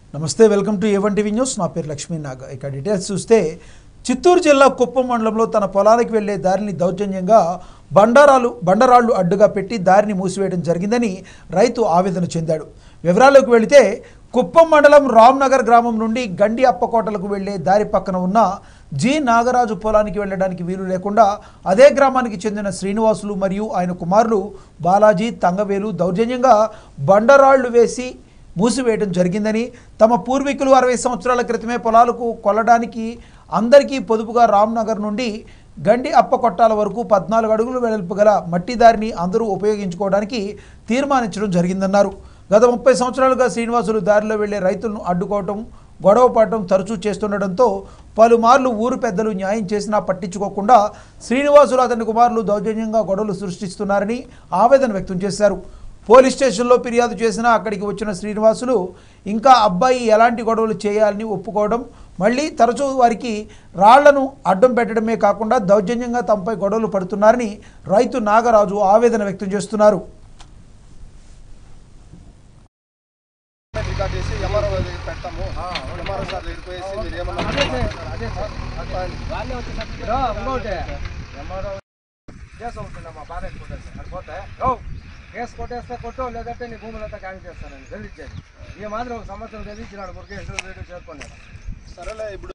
నమస్తే welcome to A one TV news నా పేరు లక్ష్మీ నాగ్ ఇక డీటెయిల్స్ చూస్తే చిత్తూరు జిల్లా కుప్పం మండలంలో తన పొలానికి వెళ్లే దారిని దౌర్జన్యంగా బండారాలు బండరాళ్లు అడ్డుగా పెట్టి దారిని మూసివేయడం జరిగిందని రైతు ఆవేదన చెందాడు వివరాల్లోకి వెళితే కుప్పం మండలం రామ్నగర్ గ్రామం నుండి గండి అప్పకోటలకు వెళ్లే దారి పక్కన ఉన్న జి నాగరాజు పొలానికి వెళ్ళడానికి వీలు లేకుండా అదే గ్రామానికి చెందిన శ్రీనివాసులు మరియు ఆయన కుమారులు బాలాజీ తంగవేలు దౌర్జన్యంగా బండరాళ్లు వేసి మూసివేయడం జరిగిందని తమ పూర్వీకులు అరవై సంవత్సరాల క్రితమే పొలాలకు కొల్లడానికి అందరికీ పొదుపుగా రామ్నగర్ నుండి గండి అప్ప కొట్టాల వరకు పద్నాలుగు అడుగులు వెడల్పు గల మట్టి దారిని అందరూ ఉపయోగించుకోవడానికి తీర్మానించడం జరిగిందన్నారు గత ముప్పై సంవత్సరాలుగా శ్రీనివాసులు దారిలో వెళ్లే రైతులను అడ్డుకోవటం గొడవ పడటం తరచూ చేస్తుండటంతో పలుమార్లు ఊరు పెద్దలు న్యాయం చేసినా పట్టించుకోకుండా శ్రీనివాసులు అతని కుమారులు దౌర్జన్యంగా గొడవలు సృష్టిస్తున్నారని ఆవేదన వ్యక్తం చేశారు పోలీస్ స్టేషన్లో ఫిర్యాదు చేసినా అక్కడికి వచ్చిన శ్రీనివాసులు ఇంకా అబ్బాయి ఎలాంటి గొడవలు చేయాలని ఒప్పుకోవడం మళ్ళీ తరచూ వారికి రాళ్లను అడ్డం పెట్టడమే కాకుండా దౌర్జన్యంగా తమపై గొడవలు పడుతున్నారని రైతు నాగరాజు ఆవేదన వ్యక్తం చేస్తున్నారు రికార్డ్ చేసి ఎంఆర్ఓ దగ్గర పెడతాము ఎంఆర్ఓ సార్ దగ్గరికి పోయేసి మీరు ఏమన్నా ఇంకోటి ఎంఆర్ఓ కేసు అవుతుందమ్మా బాగా కొట్టేసి అది పోతే ఓ కేసు కొట్టేస్తే కొట్టు లేదంటే నీ భూములంతా ఖాళీ చేస్తానని తెలియచేది ఈ మాత్రం ఒక సంవత్సరం తెలియచినాడు మురికేసి రేటు చేరుకున్నాడు సరేలే ఇప్పుడు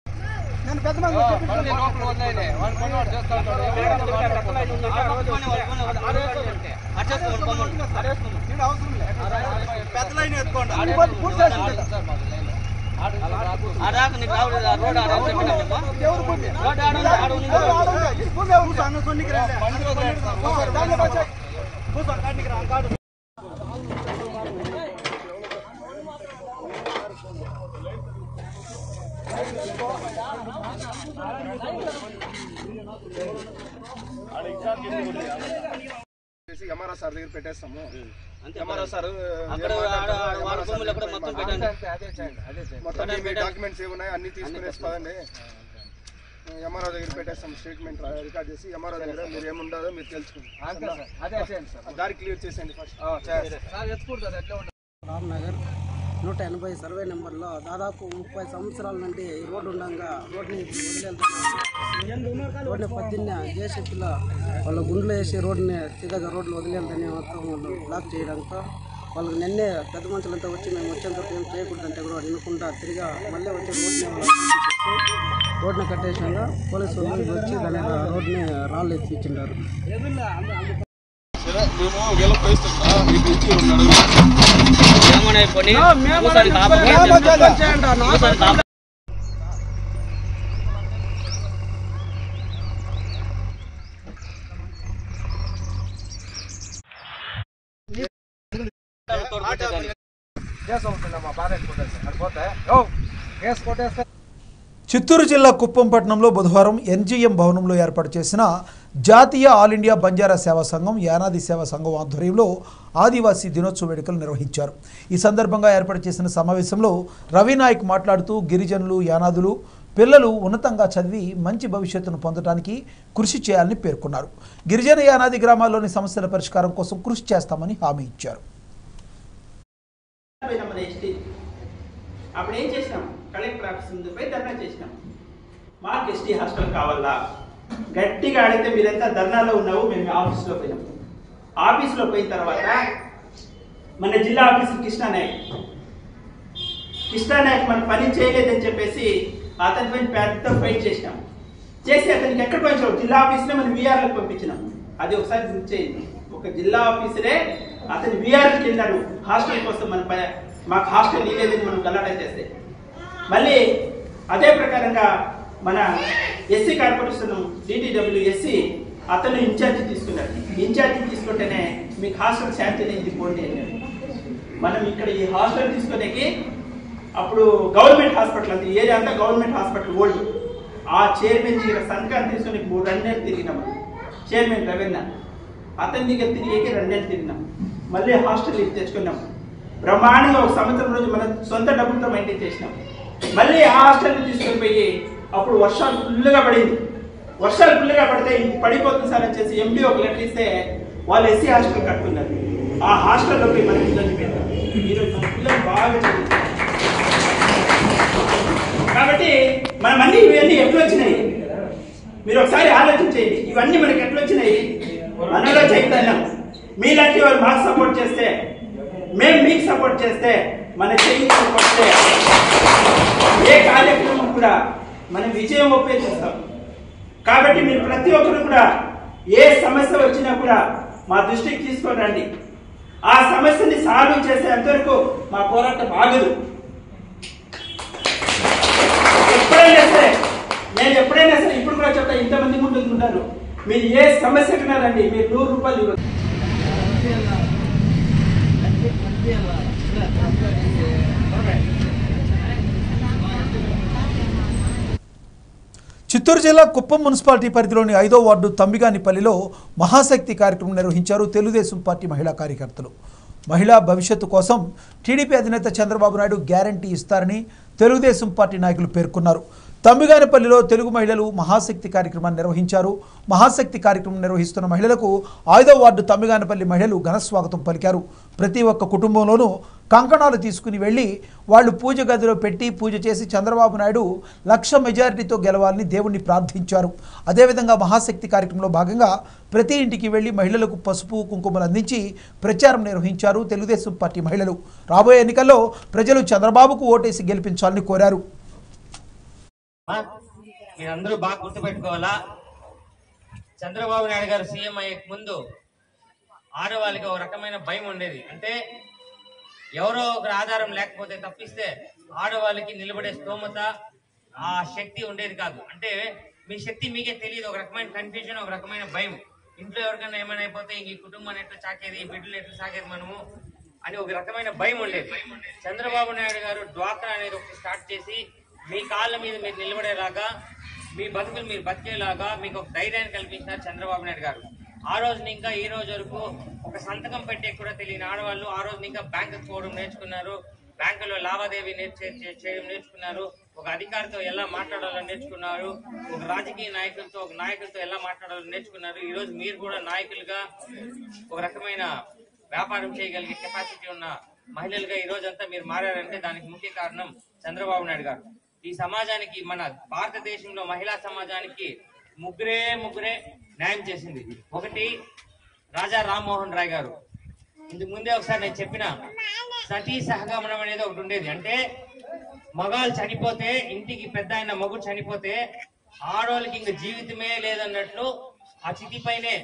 చేసి ఎంఆర్ఓ సార్ దగ్గర పెట్టేస్తాము ఎంఆర్ఓ సార్ అక్కడ ఆడ- ఆడ వాళ్ళ భూములు కూడా మొత్తం పెట్టండి అదే చేయండి అదే చేయండి మొత్తం మీ డాక్యుమెంట్స్ ఏమున్నాయి అన్ని తీసుకునేసి పదండి ఎంఆర్ఓ దగ్గర పెట్టేస్తాం స్టేట్మెంట్ రికార్డ్ చేసి ఎంఆర్ఓ దగ్గర మీరు ఏముండదో మీరు తెలుసుకోండి అంతే సార్ అదే చేయండి సార్ దారి క్లియర్ చేసేయండి ఫస్ట్ ఆ, చేయండి సార్ ఎత్తుకుంటుంది అట్లా ఉంటుంది రామ్నగర్ నూట ఎనభై సర్వే నెంబర్లో దాదాపు ముప్పై సంవత్సరాల నుండి ఈ రోడ్డు ఉండగా రోడ్ని వదిలేళ్తారు రోడ్ని పొద్దున్నే జేసీపీలో వాళ్ళ గుండ్లు వేసి రోడ్ని సీదాగా రోడ్లు వదిలేదని మొత్తం వాళ్ళు బ్లాక్ చేయడంతో వాళ్ళకి నిన్నే పెద్ద మనుషులంతా వచ్చి మేము వచ్చేంత వరకు ఏం చేయకూడదంటే కూడా వినకుండా తిరిగా మళ్ళీ వచ్చి రోడ్ని వాళ్ళకి రోడ్ని కట్టేసినాక పోలీసు వాళ్ళు వచ్చి దాని మీద రోడ్ని రాళ్ళు ఎత్తిచ్చిండారు మేము వీళ్ళకి పోయిస్తాం మీకు ఇచ్చి ఉన్నాడు ఏమన్నా అయిపోయి కూర్చొని కాపు కూర్చొని కాపు కేసు అవుతుందమ్మా బాగా కొట్టేసి అది పోతే ఓ కేసు కొట్టేస్తే చిత్తూరు జిల్లా కుప్పం పట్టణంలో బుధవారం ఎన్జీఎం భవనంలో ఏర్పాటు చేసిన జాతీయ ఆల్ ఇండియా బంజారా సేవా సంఘం యానాది సేవా సంఘం ఆధ్వర్యంలో ఆదివాసీ దినోత్సవ వేడుకలు నిర్వహించారు ఈ సందర్భంగా ఏర్పాటు చేసిన సమావేశంలో రవినాయక్ మాట్లాడుతూ గిరిజనులు యానాదులు పిల్లలు ఉన్నతంగా చదివి మంచి భవిష్యత్తును పొందడానికి కృషి చేయాలని పేర్కొన్నారు గిరిజన యానాది గ్రామాల్లోని సమస్యల పరిష్కారం కోసం కృషి చేస్తామని హామీ ఇచ్చారు పోయినాం మన హెచ్డి అప్పుడు ఏం చేసినాం కలెక్టర్ ఆఫీస్ ముందు పోయి ధర్నా చేసినాం మాకు ఎస్టీ హాస్టల్ కావాలా గట్టిగా అడిగితే మీరంతా ధర్నాలో ఉన్నావు మేము ఆఫీస్లో పోయినాం ఆఫీస్లో పోయిన తర్వాత మన జిల్లా ఆఫీసర్ కృష్ణానాయక్ కృష్ణానాయక్ మన పని చేయలేదని చెప్పేసి అతని పైన పెద్ద ఫైట్ చేసినాం చేసి అతనికి ఎక్కడ పంపించాం జిల్లా ఆఫీస్లో మనం వీఆర్లకు పంపించినాం అది ఒకసారి గుర్తు చేయండి ఒక జిల్లా ఆఫీసరే అతను వీఆర్కి వెళ్ళాడు హాస్టల్ కోసం మన ప- మాకు హాస్టల్ ఇవ్వలేదని మనం గలాటా చేస్తే మళ్ళీ అదే ప్రకారంగా మన ఎస్సీ కార్పొరేషన్ డిటిడబ్ల్యూ ఎస్సీ అతను ఇన్ఛార్జి తీసుకున్నాడు ఇన్ఛార్జి తీసుకుంటేనే మీకు హాస్టల్ శాంక్షన్ అయింది పోండి అన్నాడు మనం ఇక్కడ ఈ హాస్టల్ తీసుకునేకి అప్పుడు గవర్నమెంట్ హాస్పిటల్ అంతా ఈ ఏరియా అంతా గవర్నమెంట్ హాస్పిటల్ ఓల్డ్ ఆ చైర్మన్ దగ్గర సంతకాన్ని తీసుకొని మూడు రెండేళ్ళు తిరిగినాం చైర్మన్ రవీంద్ర అతని దగ్గర తిరిగేకి రెండేళ్ళు తిరిగినాం మళ్ళీ హాస్టల్ ఇది తెచ్చుకున్నాం బ్రహ్మాండంగా ఒక సంవత్సరం రోజు మన సొంత డబ్బులతో మెయింటైన్ చేసినాం మళ్ళీ ఆ హాస్టల్ని తీసుకొని పోయి అప్పుడు వర్షాలు ఫుల్గా పడింది వర్షాలు ఫుల్గా పడితే ఇది పడిపోతుంది సార్ అని చేసి ఎండి ఒక లెటర్ ఇస్తే వాళ్ళు ఎస్సీ హాస్టల్ కట్టుకున్నారు ఆ హాస్టల్లో పోయి మనం పిల్లల్ని పెట్టాం ఈరోజు మన పిల్లలు బాగా చదివించారు మనం అన్ని ఇవన్నీ ఎట్లా వచ్చినాయి మీరు ఒకసారి ఆలోచించేయండి ఇవన్నీ మనకి ఎట్లా వచ్చినాయి మనలో చైతన్యం మీలాంటి వాళ్ళు మాకు సపోర్ట్ చేస్తే మేము మీకు సపోర్ట్ చేస్తే మన చేయి కొడితే ఏ కార్యక్రమం కూడా మనం విజయం ఉపయోగిస్తాం కాబట్టి మీరు ప్రతి ఒక్కరు కూడా ఏ సమస్య వచ్చినా కూడా మా దృష్టికి తీసుకొని రండి ఆ సమస్యని సాల్వ్ చేసేంత వరకు మా పోరాటం ఆగదు ఎప్పుడైనా సరే నేను ఎప్పుడైనా సరే ఇప్పుడు కూడా చెప్తా ఇంతమంది ముందు ఉంటాను మీరు ఏ సమస్యకైనా రండి మీరు నూరు రూపాయలు ఇవ్వచ్చు చిత్తూరు జిల్లా కుప్పం మున్సిపాలిటీ పరిధిలోని ఐదో వార్డు తంబిగానిపల్లిలో మహాశక్తి కార్యక్రమం నిర్వహించారు తెలుగుదేశం పార్టీ మహిళా కార్యకర్తలు మహిళా భవిష్యత్తు కోసం టీడీపీ అధినేత చంద్రబాబు నాయుడు గ్యారంటీ ఇస్తారని తెలుగుదేశం పార్టీ నాయకులు పేర్కొన్నారు తంబిగానిపల్లిలో తెలుగు మహిళలు మహాశక్తి కార్యక్రమాన్ని నిర్వహించారు మహాశక్తి కార్యక్రమం నిర్వహిస్తున్న మహిళలకు ఐదో వార్డు తంబిగానిపల్లి మహిళలు ఘనస్వాగతం పలికారు ప్రతి ఒక్క కుటుంబంలోనూ కంకణాలు తీసుకుని వెళ్ళి వాళ్ళు పూజ గదిలో పెట్టి పూజ చేసి చంద్రబాబు నాయుడు లక్ష మెజారిటీతో గెలవాలని దేవుణ్ణి ప్రార్థించారు అదేవిధంగా మహాశక్తి కార్యక్రమంలో భాగంగా ప్రతి ఇంటికి వెళ్లి మహిళలకు పసుపు కుంకుమలు అందించి ప్రచారం నిర్వహించారు తెలుగుదేశం పార్టీ మహిళలు రాబోయే ఎన్నికల్లో ప్రజలు చంద్రబాబుకు ఓటేసి గెలిపించాలని కోరారు మీరందరూ బాగా గుర్తుపెట్టుకోవాలా చంద్రబాబు నాయుడు గారు సీఎం అయ్యే ముందు ఆడవాళ్ళకి ఒక రకమైన భయం ఉండేది అంటే ఎవరో ఒకరి ఆధారం లేకపోతే తప్పిస్తే ఆడవాళ్ళకి నిలబడే స్తోమత ఆ శక్తి ఉండేది కాదు అంటే మీ శక్తి మీకే తెలియదు ఒక రకమైన కన్ఫ్యూజన్ ఒక రకమైన భయం ఇంట్లో ఎవరికైనా ఏమైనా అయిపోతే ఇంక ఈ కుటుంబాన్ని ఎట్లా చాకేది ఈ బిడ్డలు ఎట్లా సాగేది మనము అని ఒక రకమైన భయం ఉండేది చంద్రబాబు నాయుడు గారు డ్వాక్రా అనేది ఒకటి స్టార్ట్ చేసి మీ కాళ్ళ మీద మీరు నిలబడేలాగా మీ బతుకులు మీరు బతికేలాగా మీకు ఒక ధైర్యాన్ని కల్పించినారు చంద్రబాబు నాయుడు గారు ఆ రోజు ఇంకా ఈ రోజు వరకు ఒక సంతకం పెట్టే కూడా తెలియని ఆడవాళ్ళు ఆ రోజు ఇంకా బ్యాంకు పోవడం నేర్చుకున్నారు బ్యాంకులో లావాదేవీ నేర్చే చే- చేయడం నేర్చుకున్నారు ఒక అధికారితో ఎలా మాట్లాడాలో నేర్చుకున్నారు ఒక రాజకీయ నాయకులతో ఒక నాయకులతో ఎలా మాట్లాడాలో నేర్చుకున్నారు ఈ రోజు మీరు కూడా నాయకులుగా ఒక రకమైన వ్యాపారం చేయగలిగే కెపాసిటీ ఉన్న మహిళలుగా ఈ రోజంతా మీరు మారారంటే దానికి ముఖ్య కారణం చంద్రబాబు నాయుడు గారు ఈ సమాజానికి మన భారతదేశంలో మహిళా సమాజానికి ముగ్గురే ముగ్గురే న్యాయం చేసింది ఒకటి రాజా రామ్మోహన్ రాయ్ గారు ఇందుకు ముందే ఒకసారి నేను చెప్పిన సతీ సహగమనం అనేది ఒకటి ఉండేది అంటే మగాళ్ళు చనిపోతే ఇంటికి పెద్ద ఆయన మగుడు చనిపోతే ఆడవాళ్ళకి ఇంక జీవితమే లేదన్నట్లు ఆ చితి పైనే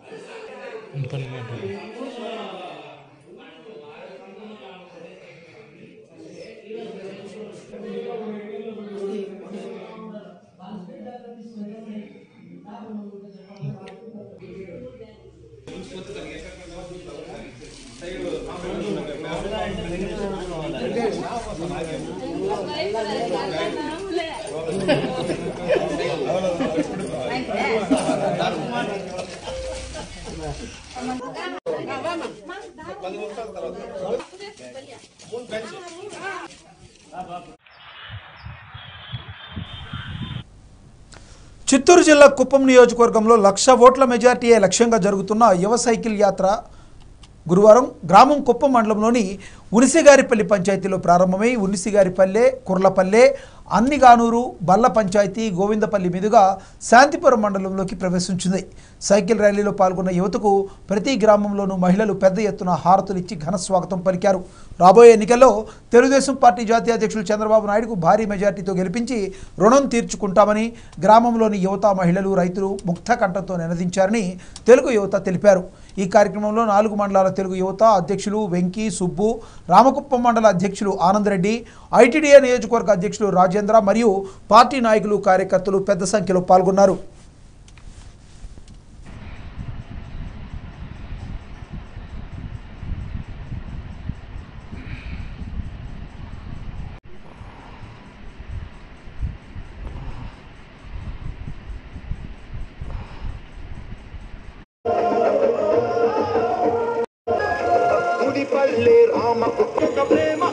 చిత్తూరు జిల్లా కుప్పం నియోజకవర్గంలో లక్ష ఓట్ల మెజార్టీయే లక్ష్యంగా జరుగుతున్న యువ సైకిల్ యాత్ర గురువారం గ్రామం కుప్పం మండలంలోని ఉనిసిగారిపల్లి పంచాయతీలో ప్రారంభమై ఉనిసిగారిపల్లె కుర్లపల్లె అన్నిగానూరు బల్ల పంచాయతీ గోవిందపల్లి మీదుగా శాంతిపురం మండలంలోకి ప్రవేశించింది సైకిల్ ర్యాలీలో పాల్గొన్న యువతకు ప్రతి గ్రామంలోనూ మహిళలు పెద్ద ఎత్తున హారతులు ఇచ్చి ఘన స్వాగతం పలికారు రాబోయే ఎన్నికల్లో తెలుగుదేశం పార్టీ జాతీయ అధ్యక్షులు చంద్రబాబు నాయుడుకు భారీ మెజార్టీతో గెలిపించి రుణం తీర్చుకుంటామని గ్రామంలోని యువత మహిళలు రైతులు ముక్త కంఠంతో నినదించారని తెలుగు యువత తెలిపారు ఈ కార్యక్రమంలో నాలుగు మండలాల తెలుగు యువత అధ్యక్షులు వెంకీ సుబ్బు రామకుప్పం మండల అధ్యక్షులు ఆనందరెడ్డి ఐటీడీఏ నియోజకవర్గ అధ్యక్షులు రాజేంద్ర మరియు పార్టీ నాయకులు కార్యకర్తలు పెద్ద సంఖ్యలో పాల్గొన్నారు గుడిపల్లి రామకు ప్రేమ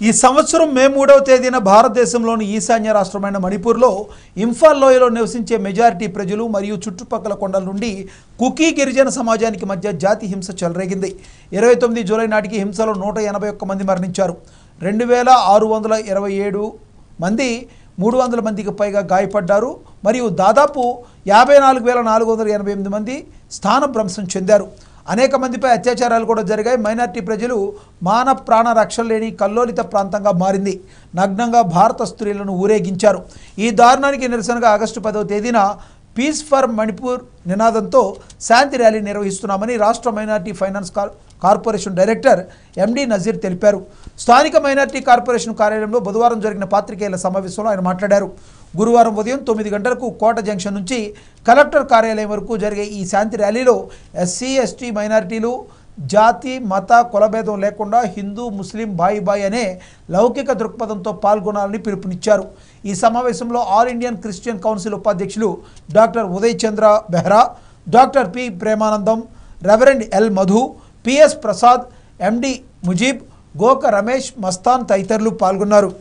ఈ సంవత్సరం మే మూడవ తేదీన భారతదేశంలోని ఈశాన్య రాష్ట్రమైన మణిపూర్లో ఇంఫాల్ లోయలో నివసించే మెజారిటీ ప్రజలు మరియు చుట్టుపక్కల కొండల నుండి కుకీ గిరిజన సమాజానికి మధ్య జాతి హింస చెలరేగింది ఇరవై తొమ్మిది జూలై నాటికి హింసలో నూట ఎనభై ఒక్క మంది మరణించారు రెండు వేల ఆరు వందల ఇరవై ఏడు మంది మూడు వందల మందికి పైగా గాయపడ్డారు మరియు దాదాపు యాభై నాలుగు వేల నాలుగు వందల ఎనభై ఎనిమిది మంది స్థానభ్రంశం చెందారు అనేక మందిపై అత్యాచారాలు కూడా జరిగాయి మైనార్టీ ప్రజలు మాన ప్రాణ రక్షణ లేని కల్లోలిత ప్రాంతంగా మారింది నగ్నంగా భారత స్త్రీలను ఊరేగించారు ఈ దారుణానికి నిరసనగా ఆగస్టు పదవ తేదీన పీస్ ఫర్ మణిపూర్ నినాదంతో శాంతి ర్యాలీ నిర్వహిస్తున్నామని రాష్ట్ర మైనార్టీ ఫైనాన్స్ కార్ కార్పొరేషన్ డైరెక్టర్ ఎండి నజీర్ తెలిపారు స్థానిక మైనార్టీ కార్పొరేషన్ కార్యాలయంలో బుధవారం జరిగిన పాత్రికేయుల సమావేశంలో ఆయన మాట్లాడారు గురువారం ఉదయం తొమ్మిది గంటలకు కోట జంక్షన్ నుంచి కలెక్టర్ కార్యాలయం వరకు జరిగే ఈ శాంతి ర్యాలీలో ఎస్సీ ఎస్టీ మైనారిటీలు జాతి మత కులభేదం లేకుండా హిందూ ముస్లిం బాయి బాయ్ అనే లౌకిక దృక్పథంతో పాల్గొనాలని పిలుపునిచ్చారు ఈ సమావేశంలో ఆల్ ఇండియన్ క్రిస్టియన్ కౌన్సిల్ ఉపాధ్యక్షులు doctor Uday Chandra Behera doctor P Premanandam reverend L Madhu PS Prasad MD Mujeeb Goka Ramesh Mastan తదితరులు పాల్గొన్నారు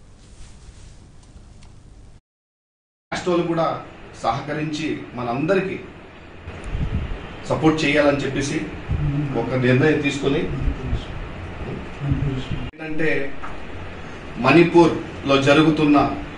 రాష్ట్రాలు కూడా సహకరించి మనందరికీ సపోర్ట్ చేయాలని చెప్పేసి ఒక నిర్ణయం తీసుకొని ఏంటంటే మణిపూర్ లో జరుగుతున్న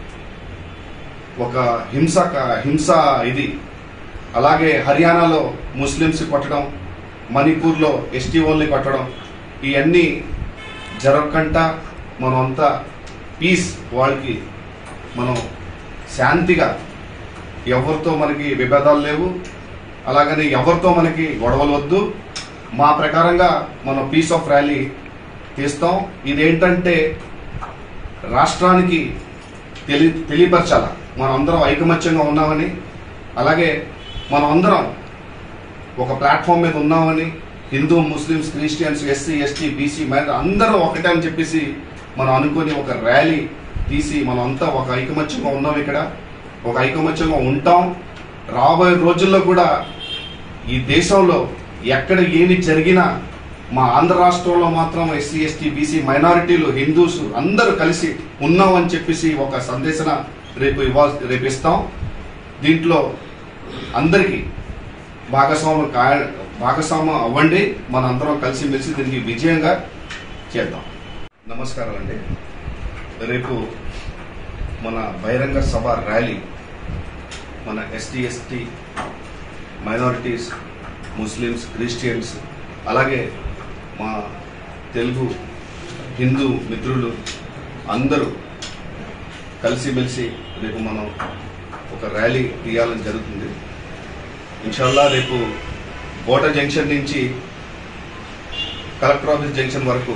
ఒక హింస హింస ఇది అలాగే హర్యానాలో ముస్లిమ్స్ కొట్టడం మణిపూర్లో ఎస్టీ ఓన్లీ కొట్టడం ఇవన్నీ జరగకుండా మనం అంతా పీస్ వాళ్ళకి మనం శాంతిగా ఎవరితో మనకి విభేదాలు లేవు అలాగని ఎవరితో మనకి గొడవలు వద్దు మా ప్రకారంగా మనం పీస్ ఆఫ్ ర్యాలీ తీస్తాం ఇదేంటంటే రాష్ట్రానికి తెలి తెలియపరచాల మనం అందరం ఐకమత్యంగా ఉన్నామని అలాగే మనం అందరం ఒక ప్లాట్ఫామ్ మీద ఉన్నామని Hindu Muslims Christians SC ST BC మైనార్ అందరూ ఒకటే అని చెప్పేసి మనం అనుకొని ఒక ర్యాలీ తీసి మనం అంతా ఒక ఐకమత్యంగా ఉన్నాం ఇక్కడ ఒక ఐకమత్యంగా ఉంటాం రాబోయే రోజుల్లో కూడా ఈ దేశంలో ఎక్కడ ఏమి జరిగినా మా ఆంధ్ర రాష్ట్రంలో మాత్రం ఎస్సీ ఎస్టీ బీసీ మైనారిటీలు హిందూస్ అందరూ కలిసి ఉన్నాం అని చెప్పేసి ఒక సందేశన రేపు ఇవ్వ రేపు ఇస్తాం దీంట్లో అందరికీ భాగస్వామ్యం కా భాగస్వామ్యం అవ్వండి మన అందరం కలిసిమెలిసి దీనికి విజయంగా చేద్దాం నమస్కారం అండి రేపు మన బహిరంగ సభ ర్యాలీ మన ST ST minorities Muslims Christians అలాగే మా తెలుగు హిందూ మిత్రులు అందరూ కలిసిమెలిసి రేపు మనం ఒక ర్యాలీ తీయాలని జరుగుతుంది ఇన్షాల్లా రేపు కోట జంక్షన్ నుంచి కలెక్టర్ ఆఫీస్ జంక్షన్ వరకు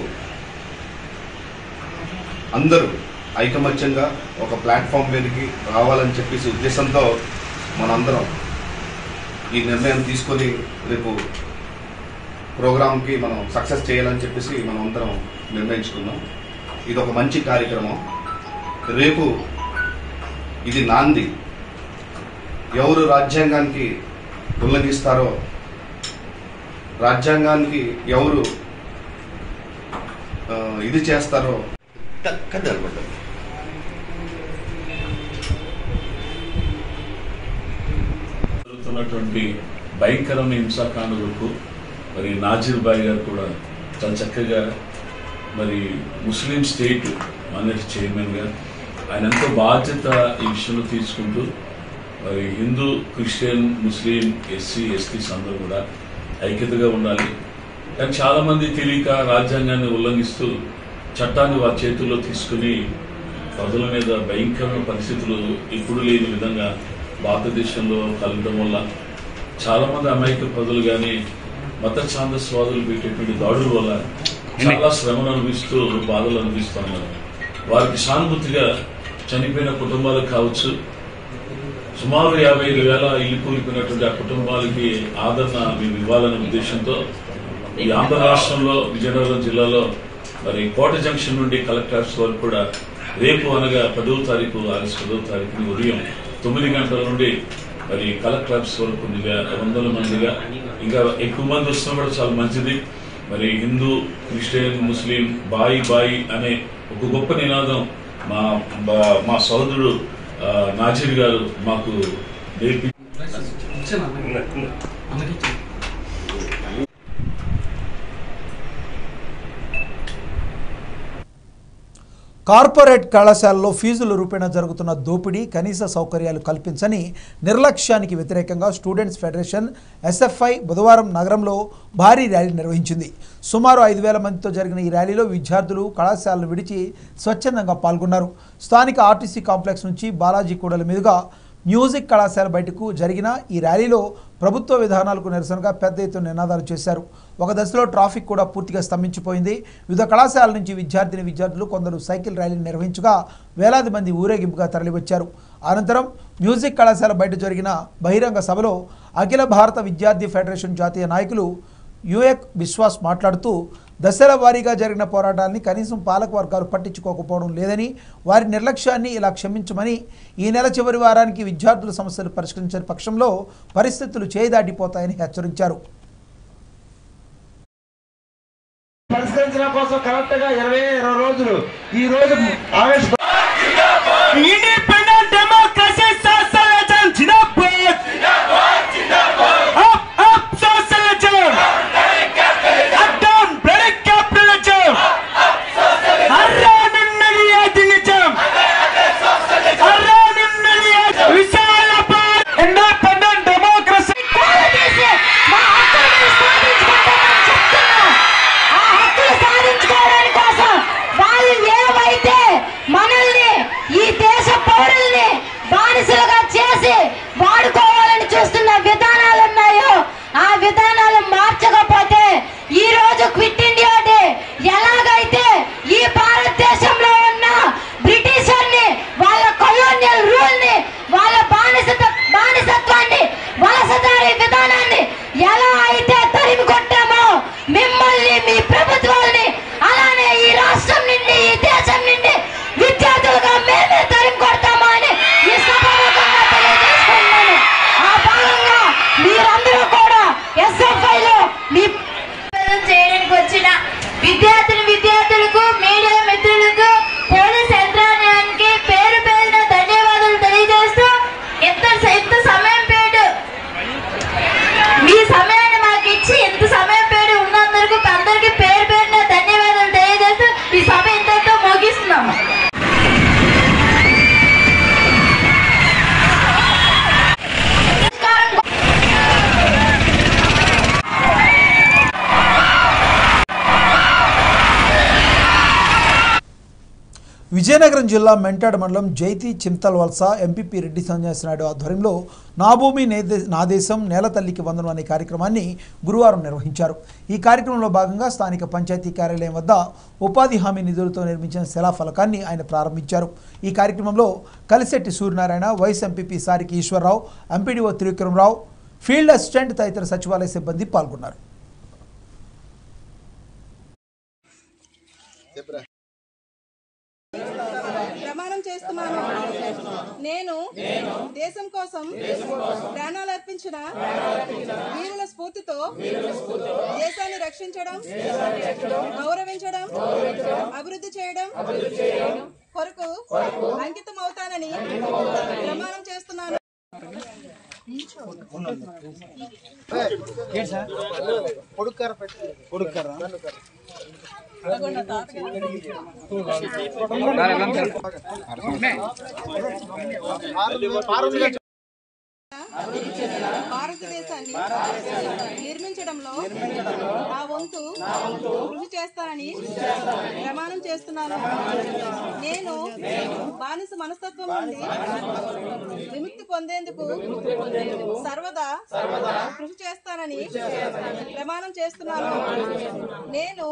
అందరూ ఐకమత్యంగా ఒక ప్లాట్ఫామ్ మీదకి రావాలని చెప్పేసి ఉద్దేశంతో మనందరం ఈ నిర్ణయం తీసుకొని రేపు ప్రోగ్రామ్కి మనం సక్సెస్ చేయాలని చెప్పేసి మనం అందరం నిర్ణయించుకున్నాం ఇది ఒక మంచి కార్యక్రమం రేపు ఇది నాంది ఎవరు రాజ్యాంగానికి ఉల్లంఘిస్తారో రాజ్యాంగానికి ఎవరు ఆ, ఇది చేస్తారో కదలబడ్డారు జరుగుతున్నటువంటి భయంకరమైన హింసాకాండలకు మరి నాజిర్ బాయ్ గారు కూడా చాలా చక్కగా మరి ముస్లిం స్టేట్ మన చైర్మన్గా ఆయన ఎంతో బాధ్యత ఈ విషయంలో తీసుకుంటూ మరి Hindu Christian Muslim SC STs అందరూ కూడా ఐక్యతగా ఉండాలి కానీ చాలా మంది తెలియక రాజ్యాంగాన్ని ఉల్లంఘిస్తూ చట్టాన్ని వారి చేతుల్లో తీసుకుని ప్రజల మీద భయంకరమైన పరిస్థితులు ఎప్పుడు లేని విధంగా భారతదేశంలో కలగడం వల్ల చాలా మంది అమాయక ప్రజలు కానీ మత ఛాందస్వాదులు పెట్టేటువంటి దాడుల వల్ల చాలా శ్రమను అనుభవిస్తూ బాధలు అనుభవిస్తున్నారు వారికి సానుభూతిగా చనిపోయిన కుటుంబాలకు కావచ్చు సుమారు యాభై ఐదు వేల ఇల్లు కూలిపోయినటువంటి ఆ కుటుంబాలకి ఆదరణ మేము ఇవ్వాలనే ఉద్దేశంతో ఈ ఆంధ్ర రాష్ట్రంలో విజయనగరం జిల్లాలో మరి కోట జంక్షన్ నుండి కలెక్టర్స్ వరకు కూడా రేపు అనగా పదవ తారీఖు ఆగస్టు పదవ తారీఖుని ఉదయం తొమ్మిది గంటల నుండి మరి కలెక్టర్స్ వరకు కొన్ని వే- వందల మందిగా ఇంకా ఎక్కువ మంది వస్తున్నా కూడా చాలా మంచిది మరి హిందూ క్రిస్టియన్ ముస్లిం బాయి బాయి అనే ఒక గొప్ప నినాదం మా బా- మా సోదరుడు ఆ, నాజీర్ గారు మాకు నేర్పి కార్పొరేట్ కళాశాలలో ఫీజుల రూపేణ జరుగుతున్న దోపిడీ కనీస సౌకర్యాలు కల్పించని నిర్లక్ష్యానికి వ్యతిరేకంగా స్టూడెంట్స్ ఫెడరేషన్ ఎస్ఎఫ్ఐ బుధవారం నగరంలో భారీ ర్యాలీ నిర్వహించింది సుమారు ఐదు వేల మందితో జరిగిన ఈ ర్యాలీలో విద్యార్థులు కళాశాలను విడిచి స్వచ్ఛందంగా పాల్గొన్నారు స్థానిక ఆర్టీసీ కాంప్లెక్స్ నుంచి బాలాజీ కూడల మీదుగా మ్యూజిక్ కళాశాల బయటకు జరిగిన ఈ ర్యాలీలో ప్రభుత్వ విధానాలకు నిరసనగా పెద్ద ఎత్తున నినాదాలు చేశారు ఒక దశలో ట్రాఫిక్ కూడా పూర్తిగా స్తంభించిపోయింది వివిధ కళాశాలల నుంచి విద్యార్థిని విద్యార్థులు కొందరు సైకిల్ ర్యాలీని నిర్వహించగా వేలాది మంది ఊరేగింపుగా తరలివచ్చారు అనంతరం మ్యూజిక్ కళాశాల బయట జరిగిన బహిరంగ సభలో అఖిల భారత విద్యార్థి ఫెడరేషన్ జాతీయ నాయకులు యుఎక్ విశ్వాస్ మాట్లాడుతూ దశల వారీగా జరిగిన పోరాటాన్ని కనీసం పాలక వర్గాలు పట్టించుకోకపోవడం లేదని వారి నిర్లక్ష్యాన్ని ఇలా క్షమించమని ఈ నెల చివరి వారానికి విద్యార్థుల సమస్యలు పరిష్కరించని పక్షంలో పరిస్థితులు చేయిదాటిపోతాయని హెచ్చరించారు పరిష్కరించడం కోసం కరెక్ట్ గా ఇరవై ఇరవై రోజులు ఈ రోజు ఆవేశ Independent democracy socialism జిందాబాద్ up up socialism up down bloody capitalism అర్రానున్నది అది నిజం అర్రానున్నది అది విశాలబాద్ ఇండిపెండెంట్ డెమోక్రసీ సాధించుకోవడానికి కోసం వాళ్ళు ఏవైతే మనల్ని ఈ దేశ పౌరుల్ని బానిసలుగా చేసి వాడుకోవాలని చూస్తున్న విధానాలు ఉన్నాయో ఆ విధానాలు మార్చకపోతే ఈ రోజు క్విట్ ఇండియా డే ఎలాగైతే ఈ భారతదేశంలో ఉన్న బ్రిటిషర్ని వాళ్ళ కొలోనియల్ రూల్ ని వాళ్ళ బానిసత బానిసత్వాన్ని వలసదారి విధానాన్ని ఎలా అయితే తరిమి కొట్టామో మిమ్మల్ని మీ ప్రభుత్వాల్ని అలానే ఈ రాష్ట్రం నుండి ఈ దేశం నుండి విద్యార్థులుగా మేమే తరిమి కొడతామా అని ఈ సభాముఖంగా తెలియజేసుకుంటున్నాను ఆ భాగంగా మీరందరూ కూడా ఎస్ఎఫ్ఐ లో మీ చేయడానికి వచ్చిన విద్యార్థులు విద్యార్థులకు మీడియా మిత్రులకు పోలీస్ యంత్రాంగానికి పేరు పేరున ధన్యవాదాలు తెలియజేస్తూ ఎంత ఎంత సమయం పేరు మీ సమయాన్ని మాకు ఇచ్చి ఎంత సమయం పేరు ఉన్నందుకు అందరికి పేరు పేరున ధన్యవాదాలు తెలియజేస్తూ ఈ సభ ఇంతటితో ముగిస్తున్నాము విజయనగరం జిల్లా మెంటాడ్ మండలం జైతి చింతల్ వలస ఎంపీపీ రెడ్డి సంజయనాయుడు ఆధ్వర్యంలో నా భూమి నే దే- నా దేశం నేల తల్లికి వందనం అనే కార్యక్రమాన్ని గురువారం నిర్వహించారు ఈ కార్యక్రమంలో భాగంగా స్థానిక పంచాయతీ కార్యాలయం వద్ద ఉపాధి హామీ నిధులతో నిర్మించిన శిలాఫలకాన్ని ఆయన ప్రారంభించారు ఈ కార్యక్రమంలో Kalisetti Suryanarayana vice MPP Sariki Eswararao MPDO Trivikramarao field assistant తదితర సచివాలయ సిబ్బంది పాల్గొన్నారు ప్రమాణం చేస్తున్నాను నేను దేశం కోసం ప్రాణాలు అర్పించిన వీరుల స్ఫూర్తితో దేశాన్ని రక్షించడం గౌరవించడం అభివృద్ధి చేయడం కొరకు అంకితం అవుతానని ప్రమాణం చేస్తున్నాను భారతదేశాన్ని నిర్మించడంలో నా వంతు కృషి చేస్తానని ప్రమాణం చేస్తున్నాను నేను బానిస మనస్తత్వం నుండి విముక్తి పొందేందుకు సర్వదా కృషి చేస్తానని ప్రమాణం చేస్తున్నాను నేను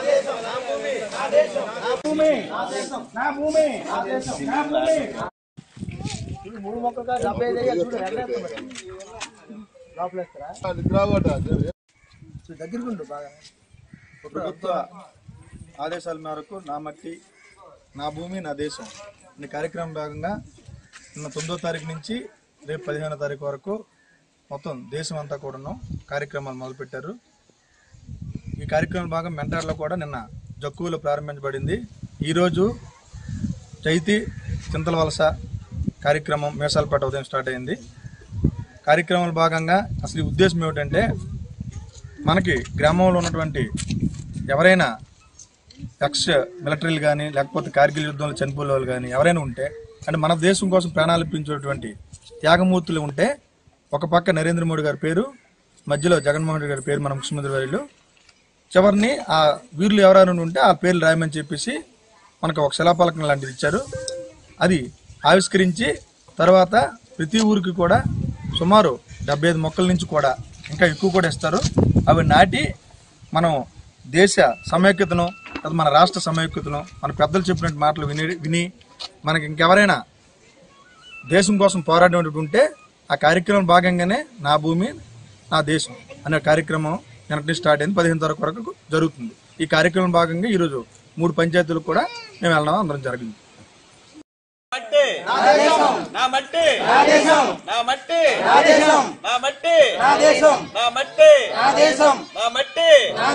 నా భూమి నా భూమి మూడు మొక్కలుగా డెబ్బై ఐదు అయ్యాయి. చూడు ఎగరేస్తుంది. లోపలేస్తారా దగ్గరకుండు బాగా ప్రభుత్వ ఆదేశాల మేరకు నా మట్టి నా భూమి నా దేశం ఈ కార్యక్రమం భాగంగా నిన్న తొమ్మిదో తారీఖు నుంచి రేపు పదిహేనో తారీఖు వరకు మొత్తం దేశం అంతా కూడాను కార్యక్రమాలు మొదలుపెట్టారు ఈ కార్యక్రమం భాగం మెంటార్లో కూడా నిన్న జక్కువలో ప్రారంభించబడింది ఈరోజు చైతి చింతల వలస కార్యక్రమం మేసాలపేట ఉదయం స్టార్ట్ అయింది కార్యక్రమంలో భాగంగా అసలు ఈ ఉద్దేశం ఏమిటంటే మనకి గ్రామంలో ఉన్నటువంటి ఎవరైనా ఎక్స్ మిలిటరీలు కానీ లేకపోతే కార్గిల్ యుద్ధంలో చనిపోయే వాళ్ళు కానీ ఎవరైనా ఉంటే అంటే మన దేశం కోసం ప్రాణాలు ఇప్పించేటువంటి త్యాగమూర్తులు ఉంటే ఒక పక్క నరేంద్ర మోడీ గారి పేరు మధ్యలో జగన్మోహన్ రెడ్డి గారి పేరు మన ముఖ్యమంత్రి వర్యులు చివరిని ఆ వీరులు ఎవరైనా ఉంటే ఆ పేర్లు రాయమని చెప్పేసి మనకు ఒక శిలాపలకం లాంటిది ఇచ్చారు అది ఆవిష్కరించి తర్వాత ప్రతి ఊరికి కూడా సుమారు డెబ్బై ఐదు మొక్కల నుంచి కూడా ఇంకా ఎక్కువ కూడా ఇస్తారు అవి నాటి మనం దేశ సమైక్యతను అది మన రాష్ట్ర సమైక్యతను మన పెద్దలు చెప్పినట్టు మాటలు విని విని మనకి ఇంకెవరైనా దేశం కోసం పోరాడేటువంటి ఉంటే ఆ కార్యక్రమం భాగంగానే నా భూమి నా దేశం అనే కార్యక్రమం నిన్నటి స్టార్ట్ అయింది పదిహేను తారీఖు వరకు జరుగుతుంది ఈ కార్యక్రమం భాగంగా ఈరోజు మూడు పంచాయతీలకు కూడా మేము వెళ్ళడం అందరం జరిగింది మట్టి నా మట్టి నా మట్టి నా మట్టి నా మట్టి నా మట్టి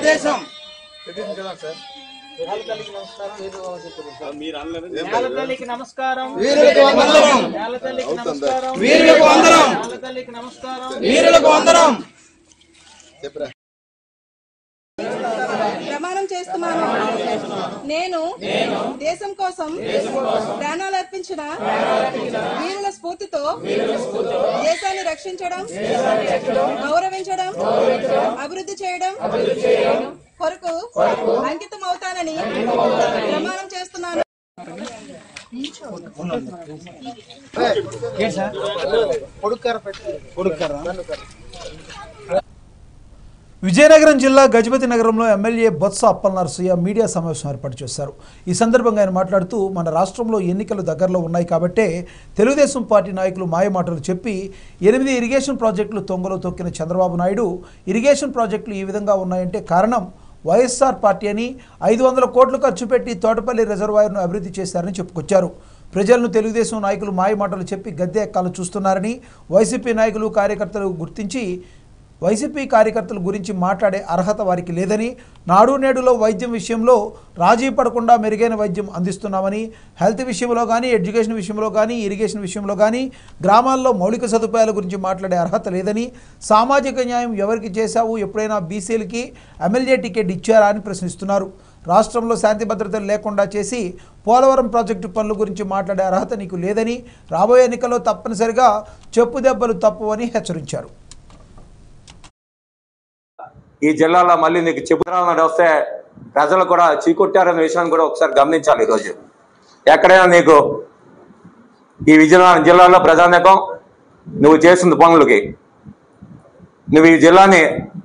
నేలతల్లికి నమస్కారం వీరులకు వందనం. నేలతల్లికి నమస్కారం వీరులకు వందనం. నేలతల్లికి నమస్కారం వీరులకు వందనం. ప్రమాణం చేస్తున్నాను నేను దేశం కోసం ప్రాణాలు అర్పించిన వీరుల స్ఫూర్తితో దేశాన్ని రక్షించడం గౌరవించడం అభివృద్ధి చేయడం కొరకు అంకితం అవుతానని ప్రమాణం చేస్తున్నాను విజయనగరం జిల్లా గజపతి నగరంలో ఎమ్మెల్యే బొత్స అప్పలనరసయ్య మీడియా సమావేశం ఏర్పాటు చేశారు ఈ సందర్భంగా ఆయన మాట్లాడుతూ మన రాష్ట్రంలో ఎన్నికలు దగ్గరలో ఉన్నాయి కాబట్టే తెలుగుదేశం పార్టీ నాయకులు మాయమాటలు చెప్పి ఎనిమిది ఇరిగేషన్ ప్రాజెక్టులు తొంగలో తొక్కిన చంద్రబాబు నాయుడు ఇరిగేషన్ ప్రాజెక్టులు ఈ విధంగా ఉన్నాయంటే కారణం వైఎస్ఆర్ పార్టీ అని ఐదు వందల కోట్లు ఖర్చు పెట్టి తోటపల్లి రిజర్వాయర్ను అభివృద్ధి చేశారని చెప్పుకొచ్చారు ప్రజలను తెలుగుదేశం నాయకులు మాయమాటలు చెప్పి గద్దె ఎక్కాలు చూస్తున్నారని వైసీపీ నాయకులు కార్యకర్తలు గుర్తించి వైసీపీ కార్యకర్తల గురించి మాట్లాడే అర్హత వారికి లేదని నాడు నేడులో వైద్యం విషయంలో రాజీ పడకుండా మెరుగైన వైద్యం అందిస్తున్నామని హెల్త్ విషయంలో కానీ ఎడ్యుకేషన్ విషయంలో కానీ ఇరిగేషన్ విషయంలో కానీ గ్రామాల్లో మౌలిక సదుపాయాల గురించి మాట్లాడే అర్హత లేదని సామాజిక న్యాయం ఎవరికి చేశావు ఎప్పుడైనా బీసీలకి ఎమ్మెల్యే టికెట్ ఇచ్చారా అని ప్రశ్నిస్తున్నారు రాష్ట్రంలో శాంతి భద్రతలు లేకుండా చేసి పోలవరం ప్రాజెక్టు పనుల గురించి మాట్లాడే అర్హత నీకు లేదని రాబోయే ఎన్నికల్లో తప్పనిసరిగా చెప్పు దెబ్బలు తప్పు అని హెచ్చరించారు ఈ జిల్లాలో మళ్ళీ నీకు చెబుతున్నాడు వస్తే ప్రజలు కూడా చీకొట్టారనే విషయాన్ని కూడా ఒకసారి గమనించాలి ఈరోజు ఎక్కడైనా నీకు ఈ విజయనగరం జిల్లాలో ప్రజానీకం నువ్వు చేసిన పనులకి నువ్వు ఈ జిల్లాని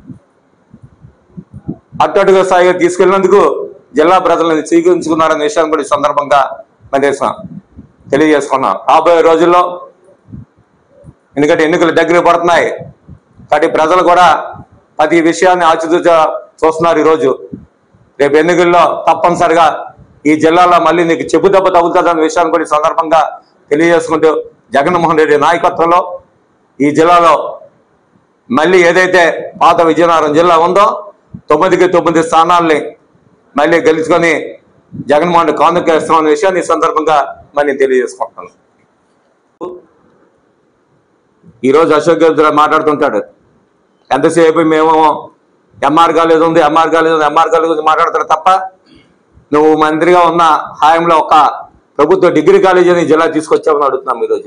అట్టడుగు స్థాయిగా తీసుకెళ్ళినందుకు జిల్లా ప్రజలను స్వీకరించుకున్నారనే విషయాన్ని కూడా ఈ సందర్భంగా మరి తెలియజేసుకున్నాం రాబోయే రోజుల్లో ఎందుకంటే ఎన్నికలు దగ్గర పడుతున్నాయి కాబట్టి ప్రజలు కూడా ప్రతి విషయాన్ని ఆచితూచ చూస్తున్నారు ఈరోజు రేపు ఎన్నికల్లో తప్పనిసరిగా ఈ జిల్లాలో మళ్ళీ నీకు చెప్పు దెబ్బ తగులుతుందన్న విషయాన్ని కూడా ఈ సందర్భంగా తెలియజేసుకుంటూ జగన్మోహన్ రెడ్డి నాయకత్వంలో ఈ జిల్లాలో మళ్ళీ ఏదైతే పాత విజయనగరం జిల్లా ఉందో తొమ్మిదికి తొమ్మిది స్థానాల్ని మళ్ళీ గెలుచుకొని జగన్మోహన్ రెడ్డి కానుకేస్తామన్న విషయాన్ని ఈ సందర్భంగా మళ్ళీ తెలియజేసుకుంటున్నాను ఈరోజు అశోక్ గెలుతురా మాట్లాడుతుంటాడు ఎంతసేపు మేము ఎంఆర్ కాలేజ్ ఉంది ఎంఆర్ కాలేజ్ ఉంది ఎంఆర్ కాలేజ్ గురించి మాట్లాడతారు తప్ప నువ్వు మంత్రిగా ఉన్న హాయంలో ఒక ప్రభుత్వ డిగ్రీ కాలేజ్ అని జిల్లా తీసుకొచ్చామని అడుగుతున్నాం ఈరోజు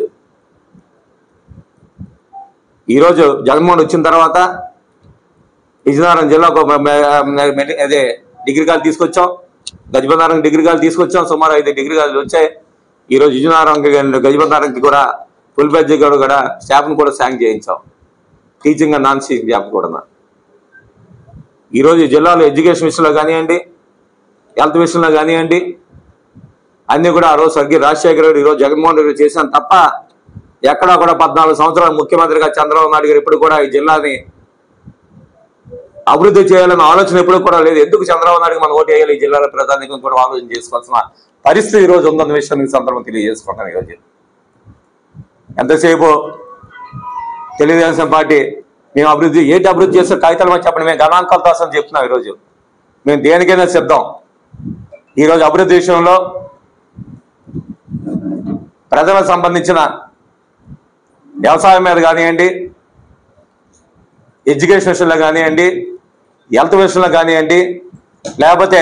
ఈరోజు జగన్మోహన్ వచ్చిన తర్వాత విజయనగరం జిల్లాకు మ- మ- మెడి- అదే డిగ్రీ కాలేజ్ తీసుకొచ్చాం గజపతినగరం డిగ్రీ కాలేజ్ తీసుకొచ్చాం సుమారు ఐదు డిగ్రీ కాలేజ్ వచ్చాయి ఈరోజు విజయనగరం గజపతినగరంకి కూడా ఫుల్ బెడ్జ్ కూడా స్టాఫ్ని కూడా శాంక్ చేయించాం teaching and non teaching job కూడా ఈరోజు ఈ జిల్లాలో ఎడ్యుకేషన్ విషయంలో కానివ్వండి హెల్త్ విషయంలో కానివ్వండి అన్నీ కూడా ఆ రోజు స్వర్గీయ రాజశేఖర రెడ్డి ఈరోజు జగన్మోహన్ రెడ్డి చేశాను తప్ప ఎక్కడా కూడా పద్నాలుగు సంవత్సరాలు ముఖ్యమంత్రిగా చంద్రబాబు నాయుడు గారు ఎప్పుడు కూడా ఈ జిల్లాని అభివృద్ధి చేయాలన్న ఆలోచన ఎప్పుడు కూడా లేదు ఎందుకు చంద్రబాబు నాయుడు మనం ఓటు వేయాలి ఈ జిల్లాలో ప్రధానికం కూడా ఆలోచన చేసుకోవాల్సిన పరిస్థితి ఈ రోజు ఉందన్న విషయం ఈ సందర్భం తెలియజేసుకుంటాను ఈరోజు ఎంతసేపు తెలుగుదేశం పార్టీ మేము అభివృద్ధి ఏంటి అభివృద్ధి చేస్తే కాగితాలు వచ్చి చెప్పండి మేము గణాంకాలతో అసలు చెప్తున్నాం ఈరోజు మేము దేనికైనా సిద్ధం ఈరోజు అభివృద్ధి విషయంలో ప్రజలకు సంబంధించిన వ్యవసాయం మీద కానివ్వండి ఎడ్యుకేషన్ విషయంలో కానివ్వండి హెల్త్ విషయంలో కానివ్వండి లేకపోతే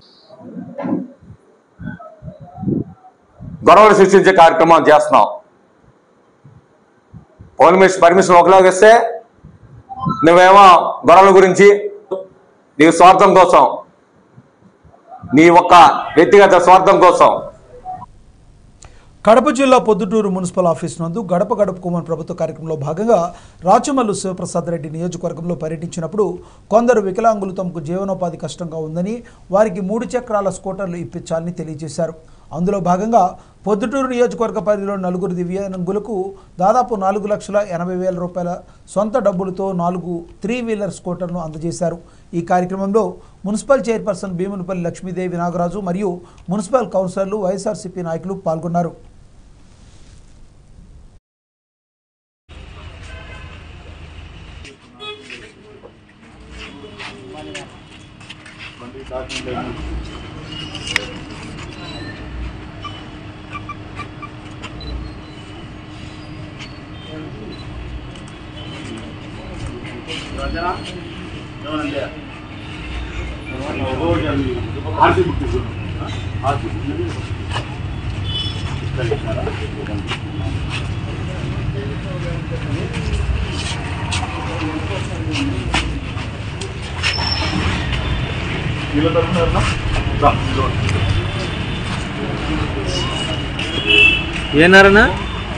గొడవలు సృష్టించే కార్యక్రమం చేస్తున్నాం పర్మిషన్ పర్మిషన్ ఒకలాగా ఇస్తే నువ్వేమో గొడవల గురించి నీ స్వార్థం కోసం నీ ఒక్క వ్యక్తిగత స్వార్థం కోసం కడప జిల్లా పొద్దుటూరు మున్సిపల్ ఆఫీస్ నందు గడప గడపకు మన ప్రభుత్వ కార్యక్రమంలో భాగంగా రాచమల్లు శివప్రసాద్ రెడ్డి నియోజకవర్గంలో పర్యటించినప్పుడు కొందరు వికలాంగులు తమకు జీవనోపాధి కష్టంగా ఉందని వారికి మూడు చక్రాల స్కూటర్లు ఇప్పించాలని తెలియజేశారు అందులో భాగంగా పొద్దుటూరు నియోజకవర్గ పరిధిలో నలుగురు దివ్యాంగులకు దాదాపు నాలుగు లక్షల ఎనభై వేల రూపాయల సొంత డబ్బులతో నాలుగు త్రీ వీలర్ స్కూటర్ను అందజేశారు ఈ కార్యక్రమంలో మున్సిపల్ చైర్పర్సన్ భీమునిపల్లి లక్ష్మీదేవి నాగరాజు మరియు మున్సిపల్ కౌన్సిలర్లు వైఎస్ఆర్సీపీ నాయకులు పాల్గొన్నారు ఏనారనా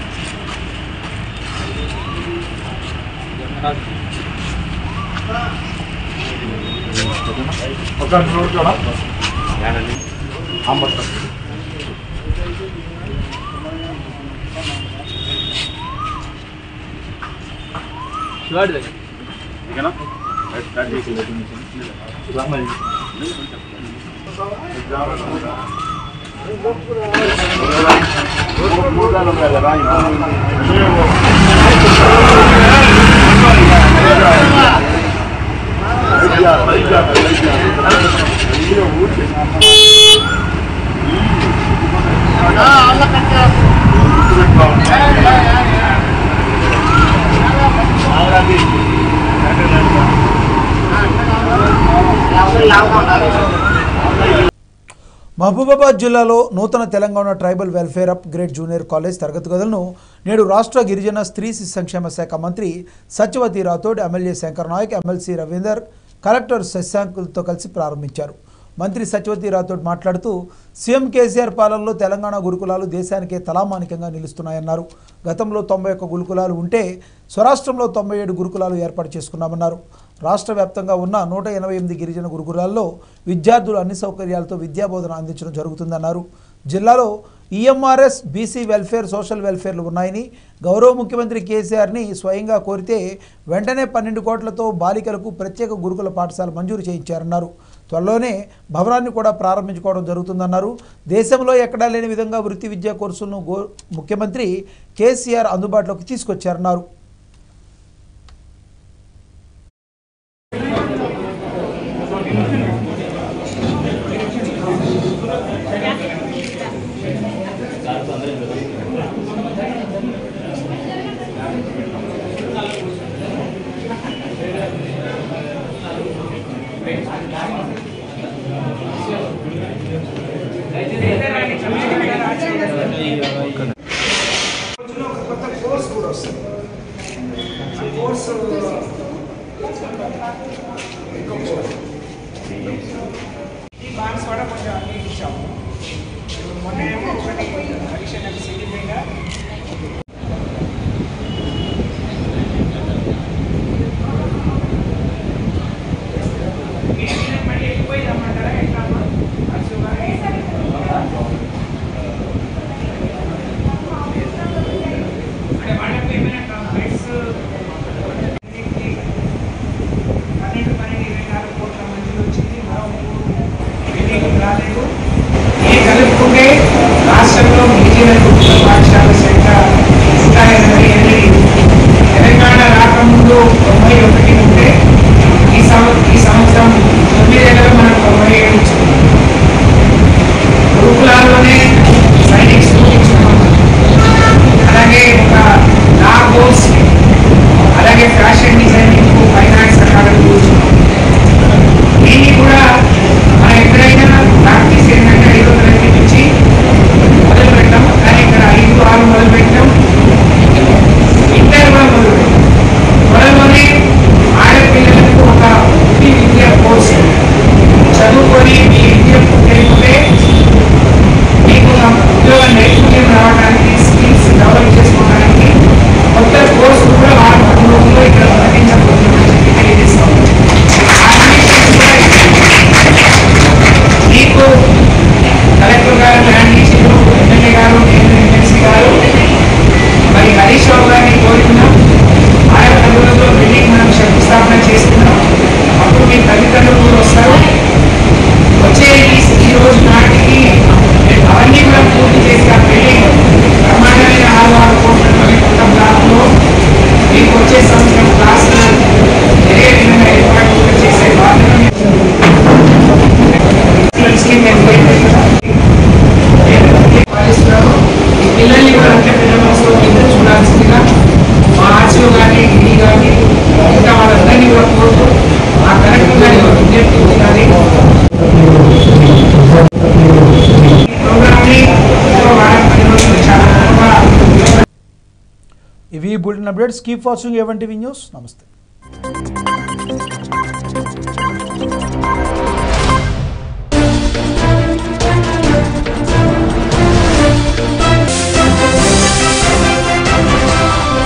మహబూబాబాద్ జిల్లాలో నూతన Telangana tribal welfare upgrade junior college తరగతి గదులను నేడు రాష్ట్ర గిరిజన స్త్రీ శిశు సంక్షేమ శాఖ మంత్రి Satyavathi Rathod MLA Shankar Naik MLC Ravinder collector శశాంకులతో కలిసి ప్రారంభించారు మంత్రి సత్యవతి రాథోడ్ మాట్లాడుతూ సీఎం కేసీఆర్ పాలనలో తెలంగాణ గురుకులాలు దేశానికే తలామానికంగా నిలుస్తున్నాయన్నారు గతంలో తొంభై ఒక్క గురుకులాలు ఉంటే స్వరాష్ట్రంలో తొంభై ఏడు గురుకులాలు ఏర్పాటు చేసుకున్నామన్నారు రాష్ట్ర వ్యాప్తంగా ఉన్న నూట ఎనభై ఎనిమిది గిరిజన గురుకులాల్లో విద్యార్థులు అన్ని సౌకర్యాలతో విద్యాబోధన అందించడం జరుగుతుందన్నారు జిల్లాలో ఈఎంఆర్ఎస్ బీసీ వెల్ఫేర్ సోషల్ వెల్ఫేర్లు ఉన్నాయని గౌరవ ముఖ్యమంత్రి కేసీఆర్ని స్వయంగా కోరితే వెంటనే పన్నెండు కోట్లతో బాలికలకు ప్రత్యేక గురుకుల పాఠశాల మంజూరు చేయించారన్నారు త్వరలోనే భవనాన్ని కూడా ప్రారంభించుకోవడం జరుగుతుందన్నారు దేశంలో ఎక్కడా లేని విధంగా వృత్తి విద్యా కోర్సులను గో ముఖ్యమంత్రి కేసీఆర్ అందుబాటులోకి తీసుకొచ్చారన్నారు కొత్త కోర్స్ కూడా వస్తుంది ఆ కోర్సు ఇంకో కోర్స్ ఈ బాన్స్ కూడా కొంచెం అన్ని ఇచ్చాము ఇప్పుడు మొన్న ఏమో ఒకటి పరీక్ష నాకు సిగ్గిపోయినా మళ్ళీ వెళ్ళిపోయి రమ్మంటారా ఎట్లా అమ్మా? అసలు అంటే వాళ్ళకి ఏమైనా కంప్లైంట్స్ పన్నెండు పన్నెండు ఇరవై నాలుగు కోట్ల మందిలో వచ్చింది మరో మూడు పెండింగ్ రాలేదు ఏ కలుపుకుంటే రాష్ట్రంలో మిగిలిన గురుకుల పాఠశాల ఇవి bulletin updates keep watching A one TV news నమస్తే